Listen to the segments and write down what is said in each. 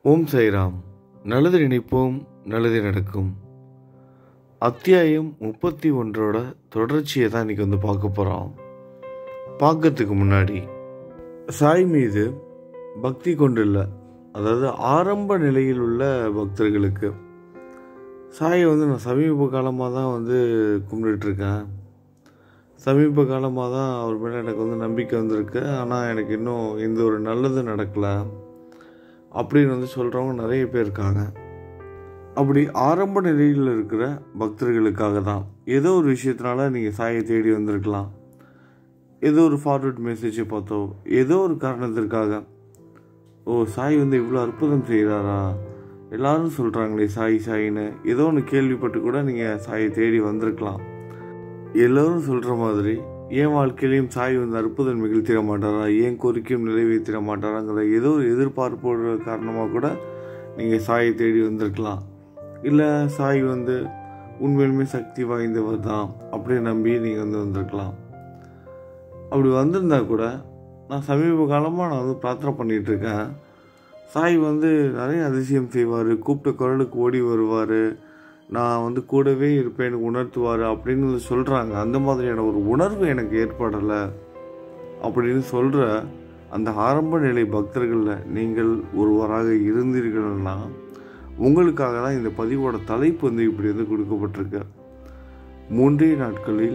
ஓம் சாய்ராம் நல்லது நினைப்போம் நல்லது நடக்கும் அத்தியாயம் முப்பத்தி ஒன்றோட தொடர்ச்சியை தான் இன்னைக்கு வந்து பார்க்க போகிறோம் பார்க்கறதுக்கு முன்னாடி சாய் மீது பக்தி கொண்டுள்ள அதாவது ஆரம்ப நிலையில் உள்ள பக்தர்களுக்கு சாயை வந்து நான் சமீப காலமாக தான் வந்து கும்பிட்டுட்ருக்கேன் சமீப காலமாக தான் அவர் மேலே எனக்கு வந்து நம்பிக்கை வந்திருக்கு ஆனால் எனக்கு இன்னும் எந்த ஒரு நல்லது நடக்கலை அப்படின்னு வந்து சொல்கிறவங்க நிறைய பேர் இருக்காங்க அப்படி ஆரம்ப நிலையில் இருக்கிற பக்தர்களுக்காக தான் ஏதோ ஒரு விஷயத்தினால நீங்கள் சாயை தேடி வந்திருக்கலாம் ஏதோ ஒரு ஃபார்வர்ட் மெசேஜை பார்த்தோ ஏதோ ஒரு காரணத்திற்காக ஓ சாய் வந்து இவ்வளோ அற்புதம் செய்கிறாரா எல்லாரும் சொல்கிறாங்களே சாய் சாயின்னு ஏதோ ஒன்று கேள்விப்பட்டு கூட நீங்கள் சாயை தேடி வந்திருக்கலாம் எல்லோரும் சொல்கிற மாதிரி என் வாழ்க்கையிலையும் சாய் வந்து அற்புதம் நிகழ்த்திட மாட்டாரா ஏன் கோரிக்கையும் நிறைவேற்றிட மாட்டாராங்கிற ஏதோ ஒரு எதிர்பார்ப்போட காரணமாக கூட நீங்கள் சாயை தேடி வந்திருக்கலாம் இல்லை சாய் வந்து உண்மையிலுமே சக்தி வாய்ந்தவர் தான் அப்படியே நம்பி நீங்கள் வந்து வந்திருக்கலாம் அப்படி வந்திருந்தா கூட நான் சமீப காலமாக நான் வந்து பிரார்த்தனை பண்ணிகிட்டு இருக்கேன் சாய் வந்து நிறைய அதிசயம் செய்வார் கூப்பிட்ட குரலுக்கு ஓடி வருவார் நான் வந்து கூடவே இருப்பேன் உணர்த்துவார் அப்படின்னு வந்து சொல்கிறாங்க அந்த மாதிரியான ஒரு உணர்வு எனக்கு ஏற்படலை அப்படின்னு சொல்கிற அந்த ஆரம்ப நிலை பக்தர்களில் நீங்கள் ஒருவராக இருந்தீர்கள்னா உங்களுக்காக தான் இந்த பதிவோட தலைப்பு வந்து இப்படி வந்து கொடுக்கப்பட்டிருக்கு மூன்றே நாட்களில்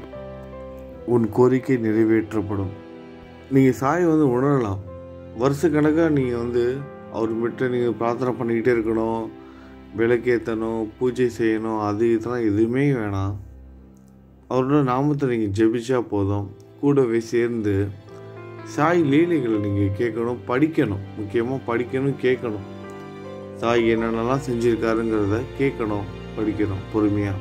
உன் கோரிக்கை நிறைவேற்றப்படும் நீங்கள் சாய் வந்து உணரலாம் வருஷக்கணக்காக நீங்கள் வந்து அவர்கிட்ட நீங்கள் பிரார்த்தனை பண்ணிக்கிட்டே இருக்கணும் விளக்கேற்றணும் பூஜை செய்யணும் அது இதெல்லாம் எதுவுமே வேணாம் அவரோட நாமத்தை நீங்கள் ஜெபிச்சா போதும் கூடவே சேர்ந்து சாய் லீலைகளை நீங்கள் கேட்கணும் படிக்கணும் முக்கியமாக படிக்கணும் கேட்கணும் சாய் என்னென்னலாம் செஞ்சுருக்காருங்கிறத கேட்கணும் படிக்கணும் பொறுமையாக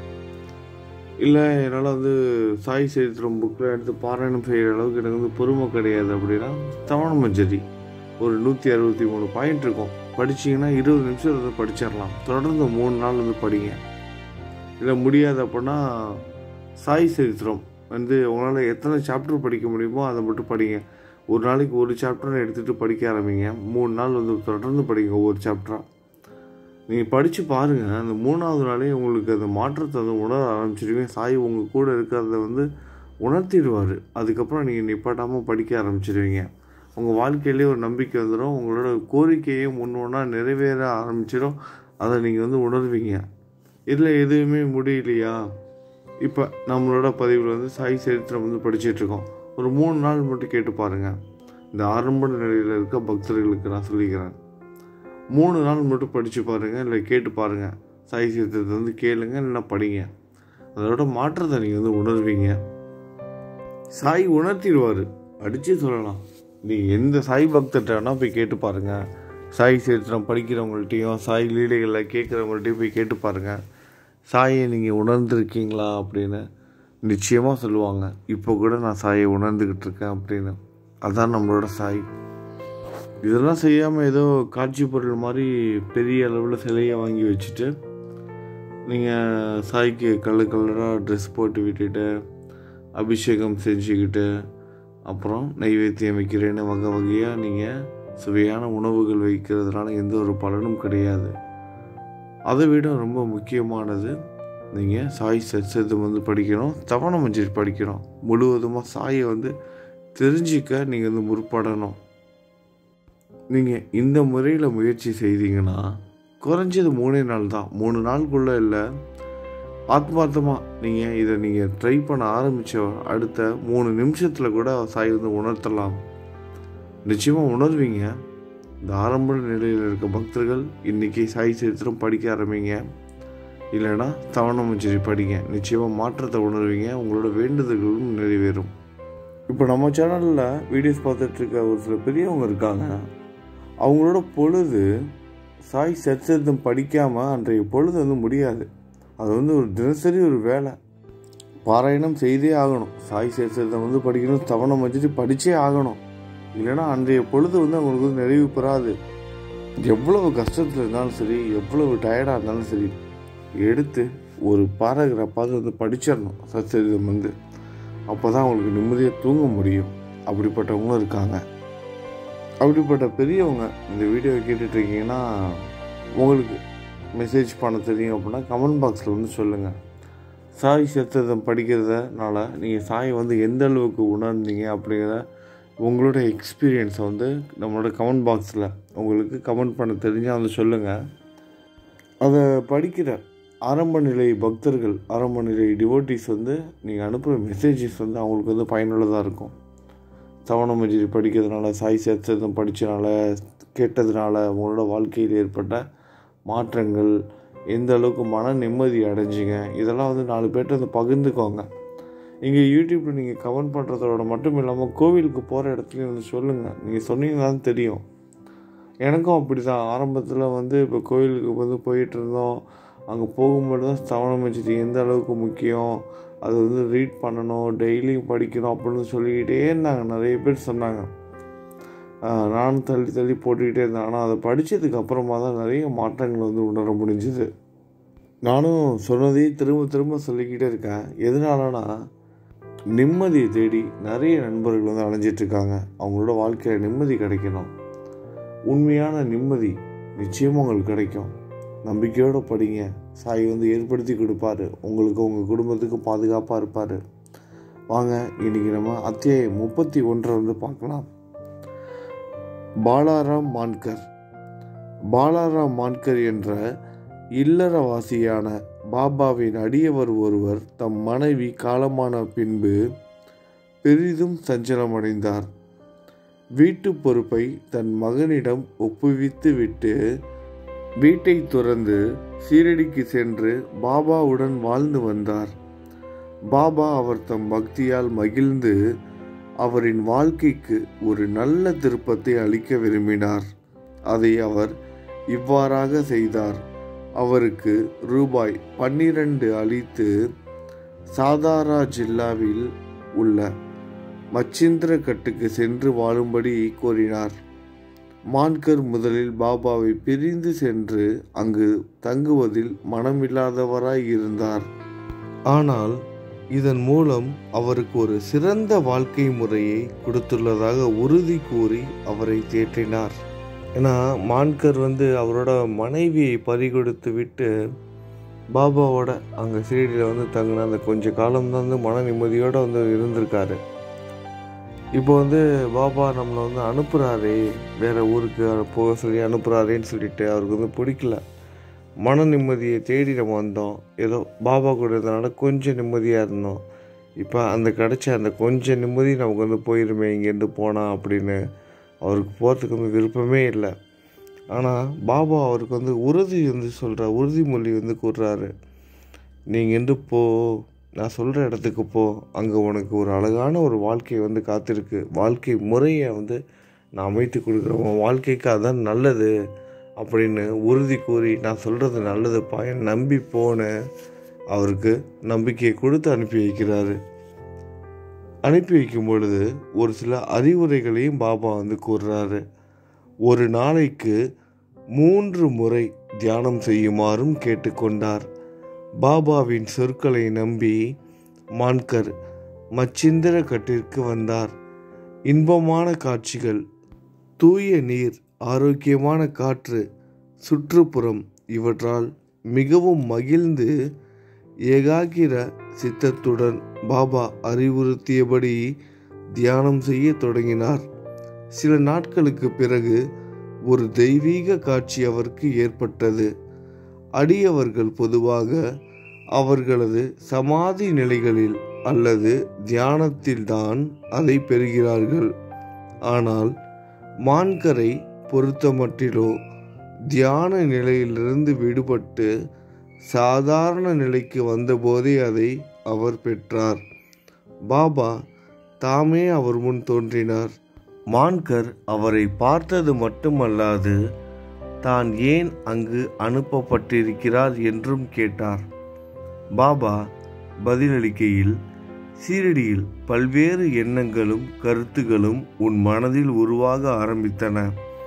இல்லை என்னால் வந்து சாய் சரித்திரம் புக்கில் எடுத்து பாராயணம் செய்கிற அளவுக்கு எனக்கு வந்து பொறுமை கிடையாது அப்படின்னா தவண மஞ்சரி ஒரு நூற்றி அறுபத்தி மூணு பாயிண்ட் இருக்கும் படிச்சிங்கன்னா இருபது நிமிஷம் வந்து படிச்சிடலாம் தொடர்ந்து மூணு நாள் வந்து படிங்க இல்லை முடியாது அப்படின்னா சாய் சரித்திரம் வந்து உங்களால் எத்தனை சாப்டர் படிக்க முடியுமோ அதை மட்டும் படிங்க ஒரு நாளைக்கு ஒரு சாப்டர் எடுத்துகிட்டு படிக்க ஆரம்பிங்க மூணு நாள் வந்து தொடர்ந்து படிங்க ஒவ்வொரு சாப்டராக நீங்கள் படித்து பாருங்கள் அந்த மூணாவது நாளே உங்களுக்கு அந்த மாற்றத்தை வந்து உணர ஆரம்பிச்சிருவீங்க சாய் உங்கள் கூட இருக்கிறத வந்து உணர்த்திடுவார் அதுக்கப்புறம் நீங்கள் நிப்பாட்டாமல் படிக்க ஆரம்பிச்சிடுவீங்க உங்கள் வாழ்க்கையிலே ஒரு நம்பிக்கை வந்துடும் உங்களோட கோரிக்கையும் ஒன்று ஒன்றா நிறைவேற ஆரம்பிச்சிடும் அதை நீங்கள் வந்து உணர்வீங்க இதில் எதுவுமே முடியலையா இப்போ நம்மளோட பதிவில் வந்து சாய் சரித்திரம் வந்து படிச்சிட்ருக்கோம் ஒரு மூணு நாள் மட்டும் கேட்டு பாருங்கள் இந்த ஆரம்ப நிலையில் இருக்க பக்தர்களுக்கு நான் சொல்லிக்கிறேன் மூணு நாள் மட்டும் படித்து பாருங்கள் இல்லை கேட்டு பாருங்கள் சாய் சரித்திரத்தை வந்து கேளுங்க இல்லைன்னா படிங்க அதோட மாற்றத்தை நீங்கள் வந்து உணர்வீங்க சாய் உணர்த்திடுவார் அடித்து சொல்லலாம் நீ எந்த சாய் பக்தர்கிட்ட வேணால் போய் கேட்டு பாருங்கள் சாய் சரித்திரம் படிக்கிறவங்கள்ட்டையும் சாய் லீலைகளில் கேட்குறவங்கள்ட்டையும் போய் கேட்டு பாருங்கள் சாயை நீங்கள் உணர்ந்துருக்கீங்களா அப்படின்னு நிச்சயமாக சொல்லுவாங்க இப்போ கூட நான் சாயை உணர்ந்துக்கிட்டு இருக்கேன் அப்படின்னு அதான் நம்மளோட சாய் இதெல்லாம் செய்யாமல் ஏதோ காட்சி பொருள் மாதிரி பெரிய அளவில் சிலையை வாங்கி வச்சுட்டு நீங்கள் சாய்க்கு கலர் கலராக ட்ரெஸ் போட்டு விட்டுட்டு அபிஷேகம் செஞ்சுக்கிட்டு அப்புறம் நைவேத்தியம் வைக்கிறேன்னு வகை வகையாக நீங்கள் சுவையான உணவுகள் வைக்கிறதுனால எந்த ஒரு பலனும் கிடையாது அதை விட ரொம்ப முக்கியமானது நீங்கள் சாய் சத்சத்தம் வந்து படிக்கணும் தவண மஞ்சள் படிக்கணும் முழுவதுமாக சாயை வந்து தெரிஞ்சிக்க நீங்கள் வந்து முற்படணும் நீங்கள் இந்த முறையில் முயற்சி செய்தீங்கன்னா குறைஞ்சது மூணே நாள் தான் மூணு நாளுக்குள்ளே இல்லை ஆத்மார்த்தமாக நீங்கள் இதை நீங்கள் ட்ரை பண்ண ஆரம்பித்த அடுத்த மூணு நிமிஷத்தில் கூட சாய் வந்து உணர்த்தலாம் நிச்சயமாக உணர்வீங்க இந்த ஆரம்ப நிலையில் இருக்க பக்தர்கள் இன்றைக்கி சாய் சரித்திரம் படிக்க ஆரம்பிங்க இல்லைன்னா தவணமஞ்சரி படிங்க நிச்சயமாக மாற்றத்தை உணர்வீங்க உங்களோட வேண்டுதல்களும் நிறைவேறும் இப்போ நம்ம சேனலில் வீடியோஸ் பார்த்துட்ருக்க ஒரு சில பெரியவங்க இருக்காங்க அவங்களோட பொழுது சாய் சச்சரித்தம் படிக்காமல் அன்றைய பொழுது வந்து முடியாது அது வந்து ஒரு தினசரி ஒரு வேலை பாராயணம் செய்தே ஆகணும் சாய் சரித்திரத்தை வந்து படிக்கணும் தவணம் வச்சுட்டு படித்தே ஆகணும் இல்லைன்னா அன்றைய பொழுது வந்து அவங்களுக்கு வந்து நிறைவு பெறாது எவ்வளவு கஷ்டத்தில் இருந்தாலும் சரி எவ்வளவு டயர்டாக இருந்தாலும் சரி எடுத்து ஒரு பாராகிராஃபாவது வந்து படிச்சிடணும் சச்சரிதம் வந்து அப்போ தான் அவங்களுக்கு நிம்மதியாக தூங்க முடியும் அப்படிப்பட்டவங்களும் இருக்காங்க அப்படிப்பட்ட பெரியவங்க இந்த வீடியோவை கேட்டுட்டு இருக்கீங்கன்னா உங்களுக்கு மெசேஜ் பண்ண தெரியும் அப்படின்னா கமெண்ட் பாக்ஸில் வந்து சொல்லுங்கள் சாய் சத்ததம் படிக்கிறதுனால நீங்கள் சாய் வந்து எந்த அளவுக்கு உணர்ந்தீங்க அப்படிங்கிற உங்களோட எக்ஸ்பீரியன்ஸை வந்து நம்மளோட கமெண்ட் பாக்ஸில் உங்களுக்கு கமெண்ட் பண்ண தெரிஞ்சால் வந்து சொல்லுங்கள் அதை படிக்கிற ஆரம்ப நிலை பக்தர்கள் ஆரம்ப நிலை டிவோட்டிஸ் வந்து நீங்கள் அனுப்புகிற மெசேஜஸ் வந்து அவங்களுக்கு வந்து பயனுள்ளதாக இருக்கும் சவணமஜி படிக்கிறதுனால சாய் சத்ததம் படித்தனால கேட்டதுனால உங்களோட வாழ்க்கையில் ஏற்பட்ட மாற்றங்கள் எந்த அளவுக்கு மன நிம்மதி அடைஞ்சிங்க இதெல்லாம் வந்து நாலு பேர்கிட்ட வந்து பகிர்ந்துக்கோங்க இங்கே யூடியூப்பில் நீங்கள் கமெண்ட் பண்ணுறதோட மட்டும் இல்லாமல் கோவிலுக்கு போகிற இடத்துலையும் வந்து சொல்லுங்கள் நீங்கள் சொன்னீங்கன்னா தான் தெரியும் எனக்கும் அப்படி தான் ஆரம்பத்தில் வந்து இப்போ கோவிலுக்கு வந்து போயிட்டு இருந்தோம் அங்கே போகும்போது தான் ஸ்தவனமஜிதி எந்த அளவுக்கு முக்கியம் அது வந்து ரீட் பண்ணணும் டெய்லியும் படிக்கணும் அப்படின்னு சொல்லிக்கிட்டே இருந்தாங்க நிறைய பேர் சொன்னாங்க ஆஹ் நானும் தள்ளி தள்ளி போட்டுக்கிட்டே இருந்தேன் ஆனால் அதை படித்ததுக்கு அப்புறமா தான் நிறைய மாற்றங்கள் வந்து உணர முடிஞ்சுது நானும் சொன்னதையே திரும்ப திரும்ப சொல்லிக்கிட்டே இருக்கேன் எதனாலனா நிம்மதியை தேடி நிறைய நண்பர்கள் வந்து அலைஞ்சிட்டு இருக்காங்க அவங்களோட வாழ்க்கையில் நிம்மதி கிடைக்கணும் உண்மையான நிம்மதி நிச்சயமாக உங்களுக்கு கிடைக்கும் நம்பிக்கையோடு படிங்க சாய் வந்து ஏற்படுத்தி கொடுப்பாரு உங்களுக்கு உங்கள் குடும்பத்துக்கு பாதுகாப்பாக இருப்பார் வாங்க இன்னைக்கு நம்ம அத்தியாயம் முப்பத்தி ஒன்றை வந்து பார்க்கலாம் பாலாராம் மான்கர் பாலாராம் மான்கர் என்ற இல்லறவாசியான பாபாவின் அடியவர் ஒருவர் தம் மனைவி காலமான பின்பு பெரிதும் சஞ்சலமடைந்தார் வீட்டு பொறுப்பை தன் மகனிடம் ஒப்புவித்து விட்டு வீட்டை துறந்து சீரடிக்கு சென்று பாபாவுடன் வாழ்ந்து வந்தார் பாபா அவர் தம் பக்தியால் மகிழ்ந்து அவரின் வாழ்க்கைக்கு ஒரு நல்ல திருப்பத்தை அளிக்க விரும்பினார் அதை அவர் இவ்வாறாக செய்தார் அவருக்கு ரூபாய் பன்னிரண்டு அளித்து சாதாரா ஜில்லாவில் உள்ள மச்சிந்திரகட்டுக்கு சென்று வாழும்படி கோரினார் மான்கர் முதலில் பாபாவை பிரிந்து சென்று அங்கு தங்குவதில் மனமில்லாதவராய் இருந்தார் ஆனால் இதன் மூலம் அவருக்கு ஒரு சிறந்த வாழ்க்கை முறையை கொடுத்துள்ளதாக உறுதி கூறி அவரை தேற்றினார் ஏன்னா மான்கர் வந்து அவரோட மனைவியை பறிகொடுத்து விட்டு பாபாவோட அங்கே சீரடியில் வந்து தங்கின அந்த கொஞ்ச காலம் தான் வந்து மன நிம்மதியோடு வந்து இருந்திருக்காரு இப்போ வந்து பாபா நம்மளை வந்து அனுப்புகிறாரே வேறு ஊருக்கு போக சொல்லி அனுப்புகிறாரேன்னு சொல்லிட்டு அவருக்கு வந்து பிடிக்கல மன நிம்மதியை தேடி நம்ம வந்தோம் ஏதோ பாபா கூட இருந்தனால கொஞ்சம் நிம்மதியாக இருந்தோம் இப்போ அந்த கிடச்ச அந்த கொஞ்சம் நிம்மதி நமக்கு வந்து போயிருமே இங்கேருந்து போனால் அப்படின்னு அவருக்கு போகிறதுக்கு வந்து விருப்பமே இல்லை ஆனால் பாபா அவருக்கு வந்து உறுதி வந்து சொல்கிற உறுதிமொழி வந்து கூறுறாரு நீங்கள் இருந்து போ நான் சொல்கிற இடத்துக்கு போ அங்கே உனக்கு ஒரு அழகான ஒரு வாழ்க்கை வந்து காத்திருக்கு வாழ்க்கை முறையை வந்து நான் அமைத்து கொடுக்குறேன் உன் வாழ்க்கைக்கு அதான் நல்லது அப்படின்னு உறுதி கூறி நான் சொல்கிறது நல்லது பயன் நம்பி போன அவருக்கு நம்பிக்கையை கொடுத்து அனுப்பி வைக்கிறாரு அனுப்பி வைக்கும் பொழுது ஒரு சில அறிவுரைகளையும் பாபா வந்து கூறுறாரு ஒரு நாளைக்கு மூன்று முறை தியானம் செய்யுமாறும் கேட்டுக்கொண்டார் பாபாவின் சொற்களை நம்பி மான்கர் மச்சிந்திர கட்டிற்கு வந்தார் இன்பமான காட்சிகள் தூய நீர் ஆரோக்கியமான காற்று சுற்றுப்புறம் இவற்றால் மிகவும் மகிழ்ந்து ஏகாகிர சித்தத்துடன் பாபா அறிவுறுத்தியபடி தியானம் செய்ய தொடங்கினார் சில நாட்களுக்கு பிறகு ஒரு தெய்வீக காட்சி அவருக்கு ஏற்பட்டது அடியவர்கள் பொதுவாக அவர்களது சமாதி நிலைகளில் அல்லது தியானத்தில்தான் அதை பெறுகிறார்கள் ஆனால் மான்கரை பொறுத்தமட்டிலோ தியான நிலையிலிருந்து விடுபட்டு சாதாரண நிலைக்கு வந்தபோதே அதை அவர் பெற்றார் பாபா தாமே அவர் முன் தோன்றினார் மான்கர் அவரை பார்த்தது மட்டுமல்லாது தான் ஏன் அங்கு அனுப்பப்பட்டிருக்கிறார் என்றும் கேட்டார் பாபா பதிலளிக்கையில் சீரடியில் பல்வேறு எண்ணங்களும் கருத்துகளும் உன் மனதில் உருவாக ஆரம்பித்தன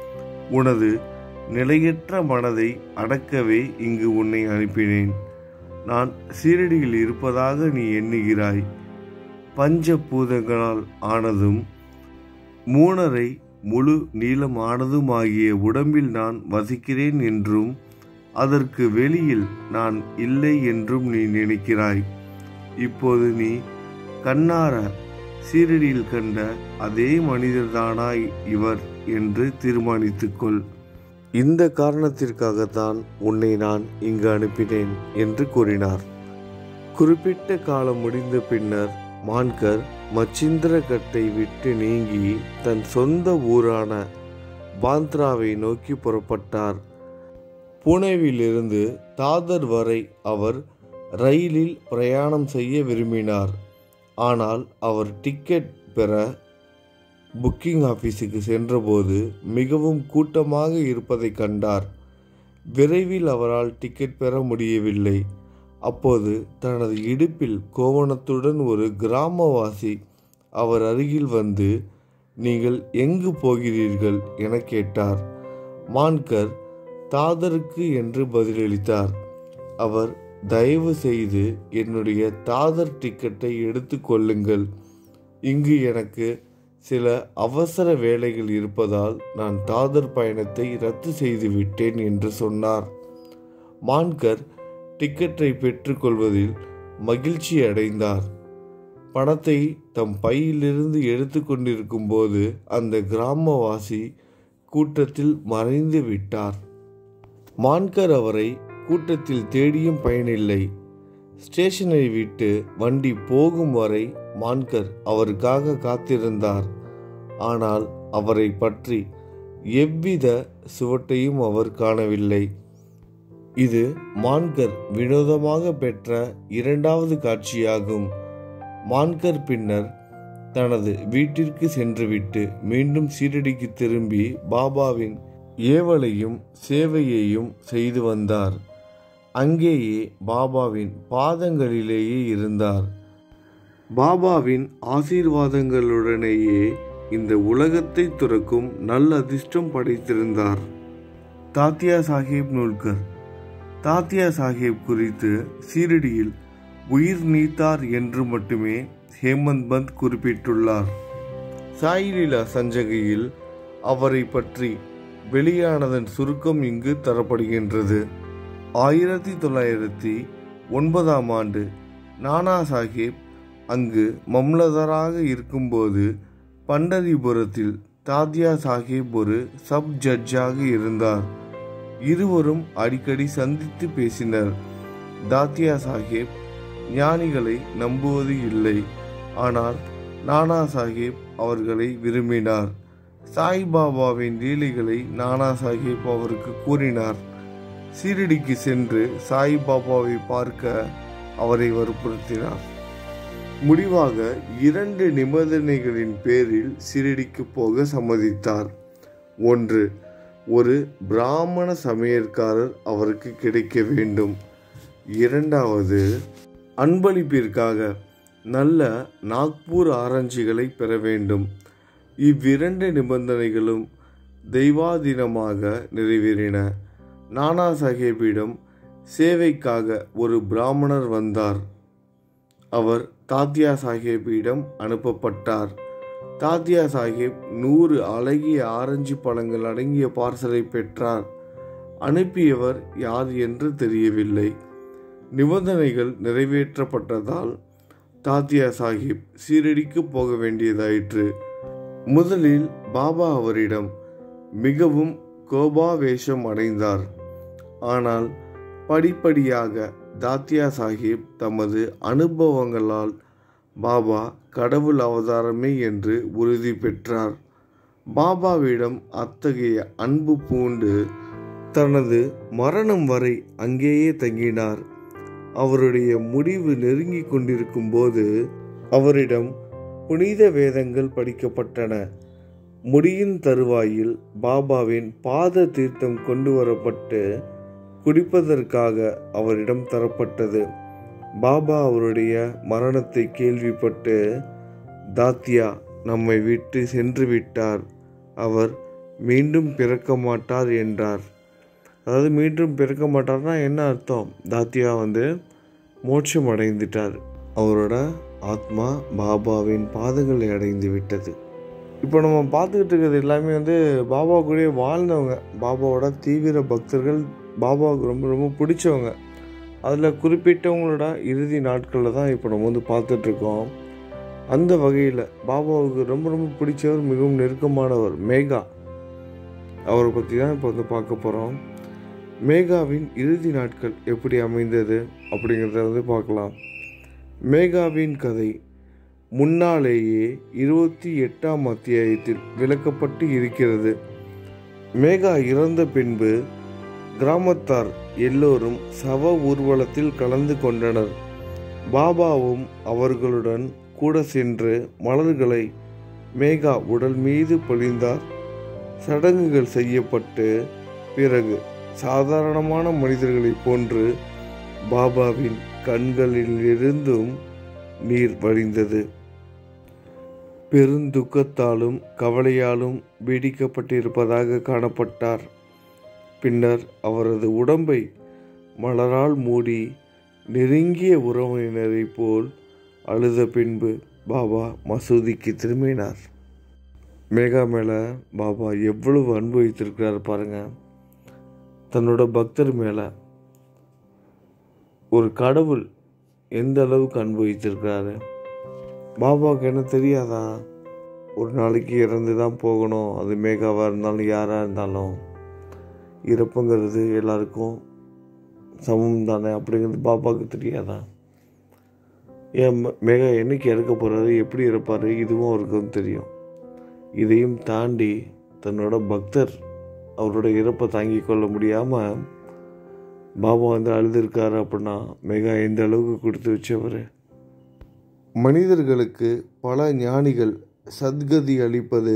உனது நிலையற்ற மனதை அடக்கவே இங்கு உன்னை அனுப்பினேன் நான் சீரடியில் இருப்பதாக நீ எண்ணுகிறாய் பஞ்ச பூதங்களால் ஆனதும் மூணரை முழு நீளமானதுமாகிய உடம்பில் நான் வசிக்கிறேன் என்றும் அதற்கு வெளியில் நான் இல்லை என்றும் நீ நினைக்கிறாய் இப்போது நீ கண்ணார சீரடியில் கண்ட அதே மனிதர்தானா இவர் என்று தீர்மானித்துக்கொள் இந்த காரணத்திற்காகத்தான் உன்னை நான் இங்கு அனுப்பினேன் என்று கூறினார் குறிப்பிட்ட காலம் முடிந்த பின்னர் மான்கர் மச்சிந்திரகட்டை விட்டு நீங்கி தன் சொந்த ஊரான பாந்த்ராவை நோக்கி புறப்பட்டார் புனேவிலிருந்து தாதர் வரை அவர் ரயிலில் பிரயாணம் செய்ய விரும்பினார் ஆனால் அவர் டிக்கெட் பெற புக்கிங் ஆஃபீஸுக்கு சென்றபோது மிகவும் கூட்டமாக இருப்பதை கண்டார் விரைவில் அவரால் டிக்கெட் பெற முடியவில்லை அப்போது தனது இடுப்பில் கோவணத்துடன் ஒரு கிராமவாசி அவர் அருகில் வந்து நீங்கள் எங்கு போகிறீர்கள் என கேட்டார் மான்கர் தாதருக்கு என்று பதிலளித்தார் அவர் தயவு செய்து என்னுடைய தாதர் டிக்கெட்டை எடுத்து கொள்ளுங்கள் இங்கு எனக்கு சில அவசர வேலைகள் இருப்பதால் நான் தாதர் பயணத்தை ரத்து செய்து விட்டேன் என்று சொன்னார் மான்கர் டிக்கெட்டை பெற்றுக்கொள்வதில் மகிழ்ச்சி அடைந்தார் பணத்தை தம் பையிலிருந்து எடுத்து கொண்டிருக்கும் போது அந்த கிராமவாசி கூட்டத்தில் மறைந்து விட்டார் மான்கர் அவரை கூட்டத்தில் தேடியும் பயனில்லை ஸ்டேஷனை விட்டு வண்டி போகும் வரை மான்கர் அவருக்காக காத்திருந்தார் ஆனால் அவரை பற்றி எவ்வித சுவட்டையும் அவர் காணவில்லை இது மான்கர் வினோதமாக பெற்ற இரண்டாவது காட்சியாகும் மான்கர் பின்னர் தனது வீட்டிற்கு சென்றுவிட்டு மீண்டும் சீரடிக்கு திரும்பி பாபாவின் ஏவலையும் சேவையையும் செய்து வந்தார் அங்கேயே பாபாவின் பாதங்களிலேயே இருந்தார் பாபாவின் ஆசீர்வாதங்களுடனேயே இந்த உலகத்தை துறக்கும் நல்ல அதிர்ஷ்டம் படைத்திருந்தார் தாத்தியா சாஹேப் நூல்கர் தாத்தியா சாஹேப் குறித்து சீரடியில் உயிர் நீத்தார் என்று மட்டுமே ஹேமந்த் பந்த் குறிப்பிட்டுள்ளார் சாயிலீலா சஞ்சகையில் அவரை பற்றி வெளியானதன் சுருக்கம் இங்கு தரப்படுகின்றது ஆயிரத்தி தொள்ளாயிரத்தி ஒன்பதாம் ஆண்டு நானா சாஹேப் அங்கு மம்லதராக இருக்கும்போது பண்டரிபுரத்தில் தாத்யா சாஹேப் ஒரு சப் ஜட்ஜாக இருந்தார் இருவரும் அடிக்கடி சந்தித்து பேசினர் தாத்தியா சாஹேப் ஞானிகளை நம்புவது இல்லை ஆனால் நானா சாஹேப் அவர்களை விரும்பினார் சாய்பாபாவின் லீலைகளை நானா சாஹேப் அவருக்கு கூறினார் சீரடிக்கு சென்று சாய்பாபாவை பார்க்க அவரை வற்புறுத்தினார் முடிவாக இரண்டு நிபந்தனைகளின் பேரில் சீரடிக்கு போக சம்மதித்தார் ஒன்று ஒரு பிராமண சமையற்காரர் அவருக்கு கிடைக்க வேண்டும் இரண்டாவது அன்பளிப்பிற்காக நல்ல நாக்பூர் ஆரஞ்சுகளை பெற வேண்டும் இவ்விரண்டு நிபந்தனைகளும் தெய்வாதீனமாக நிறைவேறின நானா சாஹேபிடம் சேவைக்காக ஒரு பிராமணர் வந்தார் அவர் தாத்யா சாஹேபிடம் அனுப்பப்பட்டார் தாத்யா சாஹேப் நூறு அழகிய ஆரஞ்சு பழங்கள் அடங்கிய பார்சலை பெற்றார் அனுப்பியவர் யார் என்று தெரியவில்லை நிபந்தனைகள் நிறைவேற்றப்பட்டதால் தாத்யா சாஹிப் சீரடிக்கு போக வேண்டியதாயிற்று முதலில் பாபா அவரிடம் மிகவும் கோபாவேஷம் அடைந்தார் ஆனால் படிப்படியாக தாத்யா சாஹிப் தமது அனுபவங்களால் பாபா கடவுள் அவதாரமே என்று உறுதி பெற்றார் பாபாவிடம் அத்தகைய அன்பு பூண்டு தனது மரணம் வரை அங்கேயே தங்கினார் அவருடைய முடிவு நெருங்கிக் கொண்டிருக்கும் போது அவரிடம் புனித வேதங்கள் படிக்கப்பட்டன முடியின் தருவாயில் பாபாவின் பாத தீர்த்தம் கொண்டு வரப்பட்டு குடிப்பதற்காக அவரிடம் தரப்பட்டது பாபா அவருடைய மரணத்தை கேள்விப்பட்டு தாத்தியா நம்மை விட்டு சென்று விட்டார் அவர் மீண்டும் பிறக்க மாட்டார் என்றார் அதாவது மீண்டும் பிறக்க மாட்டார்னா என்ன அர்த்தம் தாத்தியா வந்து மோட்சம் அடைந்துட்டார் அவரோட ஆத்மா பாபாவின் பாதங்களை அடைந்து விட்டது இப்போ நம்ம பார்த்துக்கிட்டு இருக்கிறது எல்லாமே வந்து பாபா கூடயே வாழ்ந்தவங்க பாபாவோட தீவிர பக்தர்கள் பாபாவுக்கு ரொம்ப ரொம்ப பிடிச்சவங்க அதில் குறிப்பிட்டவங்களோட இறுதி நாட்களில் தான் இப்போ நம்ம வந்து பார்த்துட்ருக்கோம் அந்த வகையில் பாபாவுக்கு ரொம்ப ரொம்ப பிடிச்சவர் மிகவும் நெருக்கமானவர் மேகா அவரை பற்றி தான் இப்போ வந்து பார்க்க போகிறோம் மேகாவின் இறுதி நாட்கள் எப்படி அமைந்தது அப்படிங்கிறத வந்து பார்க்கலாம் மேகாவின் கதை முன்னாலேயே இருபத்தி எட்டாம் அத்தியாயத்தில் விளக்கப்பட்டு இருக்கிறது மேகா இறந்த பின்பு கிராமத்தார் எல்லோரும் சவ ஊர்வலத்தில் கலந்து கொண்டனர் பாபாவும் அவர்களுடன் கூட சென்று மலர்களை மேகா உடல் மீது பொழிந்தார் சடங்குகள் செய்யப்பட்டு பிறகு சாதாரணமான மனிதர்களைப் போன்று பாபாவின் கண்களிலிருந்தும் நீர் வழிந்தது பெருந்துக்கத்தாலும் கவலையாலும் பீடிக்கப்பட்டிருப்பதாக காணப்பட்டார் பின்னர் அவரது உடம்பை மலரால் மூடி நெருங்கிய உறவினரைப் போல் அழுத பின்பு பாபா மசூதிக்கு திரும்பினார் மேகா மேலே பாபா எவ்வளவு அன்பு வைத்திருக்கிறார் பாருங்க தன்னோட பக்தர் மேலே ஒரு கடவுள் எந்த அளவுக்கு அன்பு வைத்திருக்கிறாரு பாபாவுக்கு என்ன தெரியாதா ஒரு நாளைக்கு இறந்து தான் போகணும் அது மேகாவாக இருந்தாலும் யாராக இருந்தாலும் இறப்புங்கிறது எல்லாருக்கும் சமம் தானே அப்படிங்கிறது பாபாவுக்கு தெரியாதா ஏன் ம- மேகா என்னைக்கு இறக்க போகிறாரு எப்படி இருப்பார் இதுவும் அவருக்கு வந்து தெரியும் இதையும் தாண்டி தன்னோட பக்தர் அவரோட இறப்பை தாங்கிக் கொள்ள முடியாமல் பாபா வந்து அழுதுருக்காரு அப்படின்னா மேகா எந்த அளவுக்கு கொடுத்து வச்சவர் மனிதர்களுக்கு பல ஞானிகள் சத்கதி அளிப்பது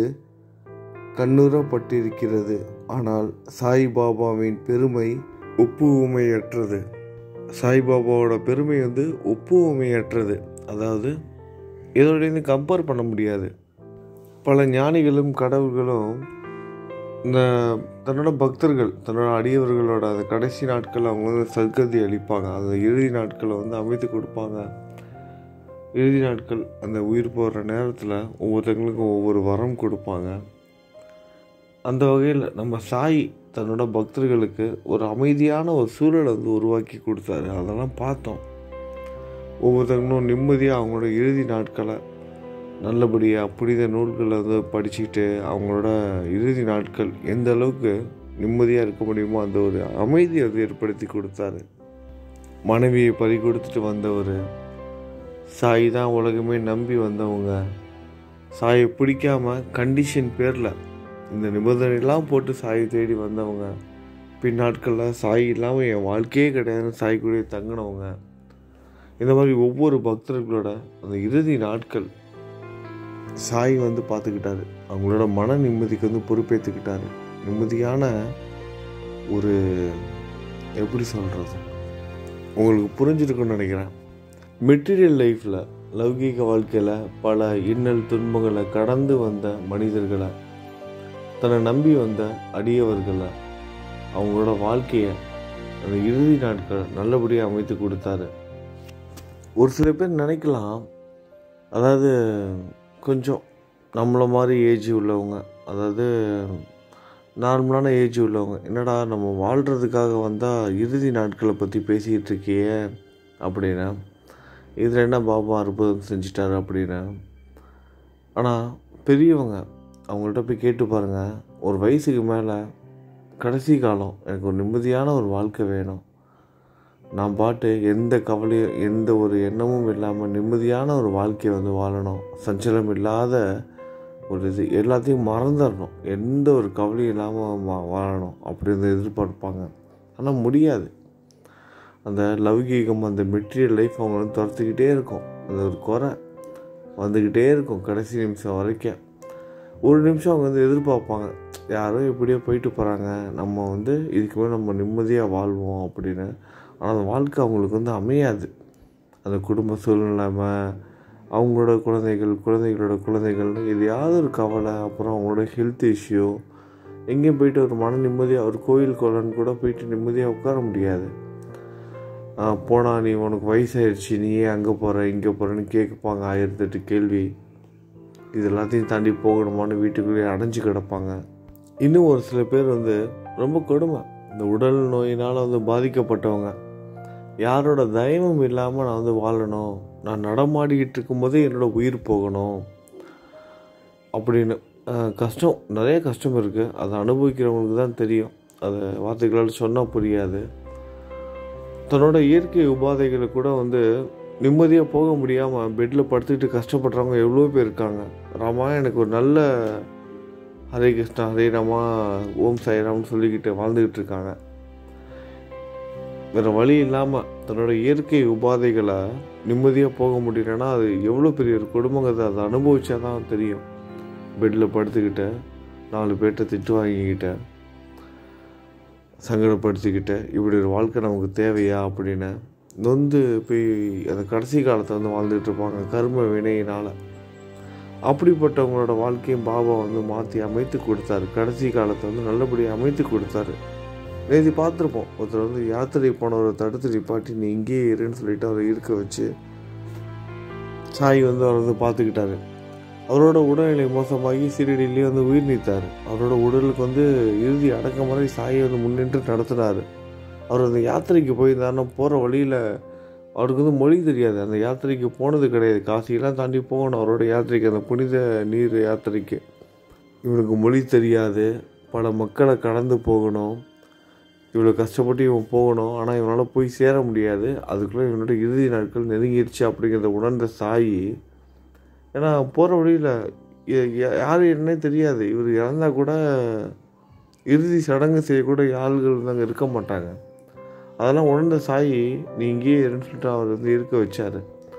கண்ணுறப்பட்டிருக்கிறது ஆனால் சாய்பாபாவின் பெருமை ஒப்புவமையற்றது சாய்பாபாவோட பெருமை வந்து ஒப்புவமையற்றது அதாவது இதோட கம்பேர் பண்ண முடியாது பல ஞானிகளும் கடவுள்களும் இந்த தன்னோட பக்தர்கள் தன்னோட அடியவர்களோட அந்த கடைசி நாட்கள் அவங்க வந்து சத்கதி அளிப்பாங்க அந்த இறுதி நாட்களை வந்து அமைத்து கொடுப்பாங்க இறுதி நாட்கள் அந்த உயிர் போகிற நேரத்தில் ஒவ்வொருத்தங்களுக்கும் ஒவ்வொரு வரம் கொடுப்பாங்க அந்த வகையில் நம்ம சாய் தன்னோட பக்தர்களுக்கு ஒரு அமைதியான ஒரு சூழலை வந்து உருவாக்கி கொடுத்தாரு அதெல்லாம் பார்த்தோம் ஒவ்வொருத்தங்களும் நிம்மதியாக அவங்களோட இறுதி நாட்களை நல்லபடியாக புனித நூல்களை வந்து படிச்சுக்கிட்டு அவங்களோட இறுதி நாட்கள் எந்த அளவுக்கு நிம்மதியாக இருக்க முடியுமோ அந்த ஒரு அமைதியை வந்து ஏற்படுத்தி கொடுத்தாரு மனைவியை பறி கொடுத்துட்டு வந்தவர் சாய் தான் உலகமே நம்பி வந்தவங்க சாயை பிடிக்காம கண்டிஷன் பேரில் இந்த நிபந்தனைலாம் போட்டு சாயை தேடி வந்தவங்க பின்னாட்களில் சாய் இல்லாமல் என் வாழ்க்கையே கிடையாதுன்னு சாய் கூட தங்கினவங்க இந்த மாதிரி ஒவ்வொரு பக்தர்களோட அந்த இறுதி நாட்கள் சாய் வந்து பார்த்துக்கிட்டாரு அவங்களோட மன நிம்மதிக்கு வந்து பொறுப்பேற்றுக்கிட்டாரு நிம்மதியான ஒரு எப்படி சொல்கிறது உங்களுக்கு புரிஞ்சிருக்குன்னு நினைக்கிறேன் மெட்டீரியல் லைஃப்பில் லௌகீக வாழ்க்கையில் பல இன்னல் துன்பங்களை கடந்து வந்த மனிதர்களை தன்னை நம்பி வந்த அடியவர்களை அவங்களோட வாழ்க்கையை அந்த இறுதி நாட்கள் நல்லபடியாக அமைத்து கொடுத்தாரு ஒரு சில பேர் நினைக்கலாம் அதாவது கொஞ்சம் நம்மளை மாதிரி ஏஜ் உள்ளவங்க அதாவது நார்மலான ஏஜ் உள்ளவங்க என்னடா நம்ம வாழ்கிறதுக்காக வந்தால் இறுதி நாட்களை பற்றி பேசிக்கிட்டு இருக்கியே அப்படின்னா இதில் என்ன பாபா அற்புதம் செஞ்சிட்டாரு அப்படின்னு ஆனால் பெரியவங்க அவங்கள்ட்ட போய் கேட்டு பாருங்கள் ஒரு வயசுக்கு மேலே கடைசி காலம் எனக்கு ஒரு நிம்மதியான ஒரு வாழ்க்கை வேணும் நான் பாட்டு எந்த கவலையும் எந்த ஒரு எண்ணமும் இல்லாமல் நிம்மதியான ஒரு வாழ்க்கையை வந்து வாழணும் சஞ்சலம் இல்லாத ஒரு இது எல்லாத்தையும் மறந்துடணும் எந்த ஒரு கவலையும் இல்லாமல் வா- வாழணும் அப்படின்னு எதிர்பார்ப்பாங்க ஆனால் முடியாது அந்த லௌகீகம் அந்த மெட்டீரியல் லைஃப் அவங்க வந்து துரத்துக்கிட்டே இருக்கும் அந்த ஒரு குறை வந்துக்கிட்டே இருக்கும் கடைசி நிமிஷம் வரைக்கும் ஒரு நிமிஷம் அவங்க வந்து எதிர்பார்ப்பாங்க யாரோ எப்படியோ போயிட்டு போகிறாங்க நம்ம வந்து இதுக்கு மேலே நம்ம நிம்மதியாக வாழ்வோம் அப்படின்னு ஆனால் அந்த வாழ்க்கை அவங்களுக்கு வந்து அமையாது அந்த குடும்ப சூழ்நிலைமை அவங்களோட குழந்தைகள் குழந்தைகளோட குழந்தைகள் எதையாவது ஒரு கவலை அப்புறம் அவங்களோட ஹெல்த் இஷ்யூ எங்கேயும் போயிட்டு ஒரு மன நிம்மதியாக ஒரு கோயில் குளம்னு கூட போயிட்டு நிம்மதியாக உட்கார முடியாது போனால் நீ உனக்கு வயசாயிருச்சு நீ ஏன் அங்கே போகிற இங்கே போகிறேன்னு கேட்பாங்க ஆயிரத்தெட்டு கேள்வி இது எல்லாத்தையும் தாண்டி போகணுமான்னு வீட்டுக்குள்ளேயே அடைஞ்சு கிடப்பாங்க இன்னும் ஒரு சில பேர் வந்து ரொம்ப கொடுமை இந்த உடல் நோயினால் வந்து பாதிக்கப்பட்டவங்க யாரோட தயவும் இல்லாமல் நான் வந்து வாழணும் நான் நடமாடிக்கிட்டு இருக்கும்போதே என்னோட உயிர் போகணும் அப்படின்னு அஹ், கஷ்டம் நிறைய கஷ்டம் இருக்குது அதை அனுபவிக்கிறவங்களுக்கு தான் தெரியும் அதை வார்த்தைகளால் சொன்னால் புரியாது தன்னோட இயற்கை உபாதைகளை கூட வந்து நிம்மதியாக போக முடியாமல் பெட்டில் படுத்துக்கிட்டு கஷ்டப்படுறவங்க எவ்வளோ பேர் இருக்காங்க ராமா எனக்கு ஒரு நல்ல ஹரே கிருஷ்ணா ஹரே ராமா ஓம் சாய்ராம்னு சொல்லிக்கிட்டு வாழ்ந்துக்கிட்டு இருக்காங்க வேறு வழி இல்லாமல் தன்னோட இயற்கை உபாதைகளை நிம்மதியாக போக முடியலன்னா அது எவ்வளோ பெரிய ஒரு குடும்பங்கிறத அதை அனுபவிச்சா தான் தெரியும் பெட்டில் படுத்துக்கிட்டு நாலு பேர்கிட்ட திட்டு வாங்கிக்கிட்ட சங்கடப்படுத்திக்கிட்டு இப்படி ஒரு வாழ்க்கை நமக்கு தேவையா அப்படின்னு நொந்து போய் அந்த கடைசி காலத்தை வந்து வாழ்ந்துட்டு இருப்பாங்க கர்ம வினையினால் அப்படிப்பட்டவங்களோட வாழ்க்கையும் பாபா வந்து மாற்றி அமைத்து கொடுத்தாரு கடைசி காலத்தை வந்து நல்லபடியாக அமைத்து கொடுத்தாரு நேற்று பார்த்துருப்போம் ஒருத்தர் வந்து யாத்திரை போனவரை தடுத்து நிப்பாட்டி நீ இங்கேயே இருன்னு சொல்லிட்டு அவரை இருக்க வச்சு சாய் வந்து அவர் வந்து பார்த்துக்கிட்டாரு அவரோட உடல்நிலை மோசமாகி சீரடியிலேயே வந்து உயிர் நீத்தார் அவரோட உடலுக்கு வந்து இறுதி அடக்கம் வரை சாயை வந்து முன்னின்று நடத்தினார் அவர் அந்த யாத்திரைக்கு போயிருந்தாருன்னா போகிற வழியில் அவருக்கு வந்து மொழி தெரியாது அந்த யாத்திரைக்கு போனது கிடையாது காசியெல்லாம் தாண்டி போகணும் அவரோட யாத்திரைக்கு அந்த புனித நீர் யாத்திரைக்கு இவனுக்கு மொழி தெரியாது பல மக்களை கடந்து போகணும் இவ்வளோ கஷ்டப்பட்டு இவன் போகணும் ஆனால் இவனால் போய் சேர முடியாது அதுக்குள்ளே இவனோட இறுதி நாட்கள் நெருங்கிடுச்சு அப்படிங்கிறத உணர்ந்த சாயி ஏன்னா போகிற வழியில் யார் என்னன்னே தெரியாது இவர் இறந்தா கூட இறுதி சடங்கு செய்யக்கூட ஆள்கள் வந்து அங்கே இருக்க மாட்டாங்க அதெல்லாம் உணர்ந்த சாயி நீ இங்கேயே இருன்னு சொல்லிட்டு அவர் வந்து இருக்க வச்சார்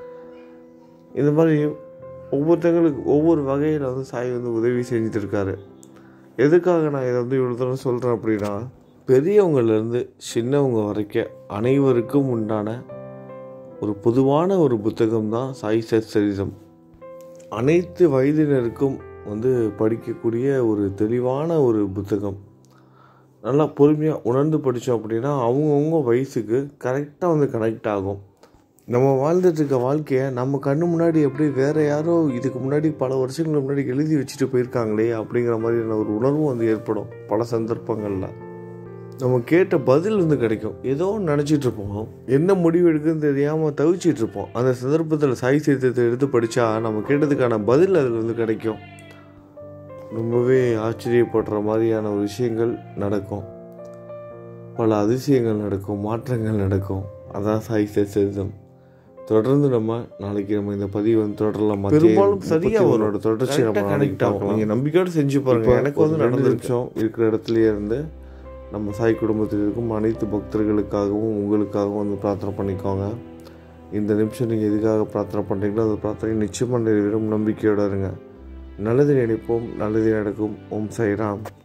இந்த மாதிரி ஒவ்வொருத்தங்களுக்கு ஒவ்வொரு வகையில் வந்து சாய் வந்து உதவி செஞ்சுட்டு இருக்காரு எதுக்காக நான் இதை வந்து இவ்வளோ தூரம் சொல்கிறேன் அப்படின்னா பெரியவங்கள்லேருந்து சின்னவங்க வரைக்கும் அனைவருக்கும் உண்டான ஒரு பொதுவான ஒரு புத்தகம் தான் சாய் சச்சரிதம் அனைத்து வயதினருக்கும் வந்து படிக்கக்கூடிய ஒரு தெளிவான ஒரு புத்தகம் நல்லா பொறுமையாக உணர்ந்து படித்தோம் அப்படின்னா அவங்கவுங்க வயசுக்கு கரெக்டாக வந்து கனெக்ட் ஆகும் நம்ம வாழ்ந்துட்டு இருக்க வாழ்க்கையை நம்ம கண்ணு முன்னாடி எப்படி வேற யாரோ இதுக்கு முன்னாடி பல வருஷங்களுக்கு முன்னாடி எழுதி வச்சுட்டு போயிருக்காங்களே அப்படிங்கிற மாதிரியான ஒரு உணர்வும் வந்து ஏற்படும் பல சந்தர்ப்பங்களில் நம்ம கேட்ட பதில் வந்து கிடைக்கும் ஏதோ ஒன்று நினச்சிட்டு இருப்போம் என்ன முடிவு எடுக்குன்னு தெரியாமல் தவிச்சிட்டு இருப்போம் அந்த சந்தர்ப்பத்தில் சாய் சீர்த்தத்தை எடுத்து படித்தா நம்ம கேட்டதுக்கான பதில் அதில் வந்து கிடைக்கும் ரொம்பவே ஆச்சரியப்படுற மாதிரியான ஒரு விஷயங்கள் நடக்கும் பல அதிசயங்கள் நடக்கும் மாற்றங்கள் நடக்கும் அதான் சாய் சரிதம் தொடர்ந்து நம்ம நாளைக்கு நம்ம இந்த பதிவு வந்து தொடரலாம் பெரும்பாலும் சரியா அவரோட தொடர்ச்சி நம்ம கனெக்ட் ஆகும் நீங்கள் நம்பிக்கையோடு செஞ்சு பாருங்க எனக்கு வந்து நடந்த நிமிஷம் இருக்கிற இடத்துலயே இருந்து நம்ம சாய் குடும்பத்தில் இருக்கும் அனைத்து பக்தர்களுக்காகவும் உங்களுக்காகவும் வந்து பிரார்த்தனை பண்ணிக்கோங்க இந்த நிமிஷம் நீங்கள் எதுக்காக பிரார்த்தனை பண்ணுறீங்களோ அந்த பிரார்த்தனை நிச்சயமாக நிறைவேறும் நம்பிக்கையோடு இருங்க நல்லது நினைப்போம் நல்லது நடக்கும் ஓம் சாய்ராம்